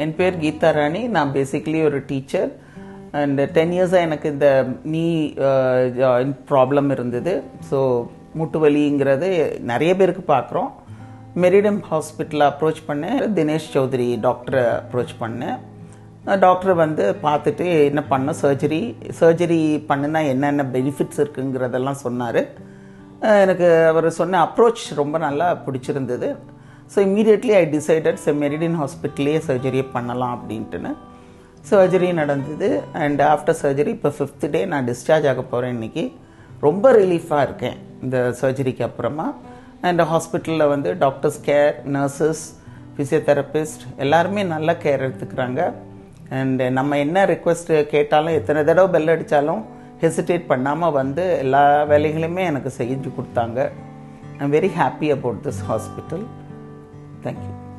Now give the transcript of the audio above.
என் பேர் கீதா ராணி நான் பேசிக்கலி ஒரு டீச்சர் அண்ட் டென் இயர்ஸாக எனக்கு இந்த நீ ப்ராப்ளம் இருந்தது ஸோ முட்டு வலிங்கிறது நிறைய பேருக்கு பார்க்குறோம் மெரிடம் ஹாஸ்பிட்டலில் அப்ரோச் பண்ணேன் தினேஷ் சௌத்ரி டாக்டரை அப்ரோச் பண்ணேன் டாக்டர் வந்து பார்த்துட்டு என்ன பண்ண சர்ஜரி சர்ஜரி பண்ணுனா என்னென்ன பெனிஃபிட்ஸ் இருக்குங்கிறதெல்லாம் சொன்னார் எனக்கு அவர் சொன்ன அப்ரோச் ரொம்ப நல்லா பிடிச்சிருந்தது ஸோ இம்மீடியட்லி ஐ டிசைடட் செ மெரிடின் ஹாஸ்பிட்டலே சர்ஜரியை பண்ணலாம் அப்படின்ட்டுன்னு சர்ஜரி நடந்தது அண்ட் ஆஃப்டர் சர்ஜரி இப்போ ஃபிஃப்த் டே நான் டிஸ்சார்ஜ் ஆக போகிறேன் இன்றைக்கி ரொம்ப ரிலீஃபாக இருக்கேன் இந்த சர்ஜரிக்கு அப்புறமா அண்ட் ஹாஸ்பிட்டலில் வந்து டாக்டர்ஸ் கேர் நர்சஸ் ஃபிசியோதெரபிஸ்ட் எல்லாருமே நல்ல கேர் எடுத்துக்கிறாங்க அண்ட் நம்ம என்ன ரிக்வெஸ்ட் கேட்டாலும் எத்தனை தடவை பெல் அடித்தாலும் ஹெசிடேட் பண்ணாமல் வந்து எல்லா வேலைகளையுமே எனக்கு செஞ்சு கொடுத்தாங்க I'm very happy about this hospital thank you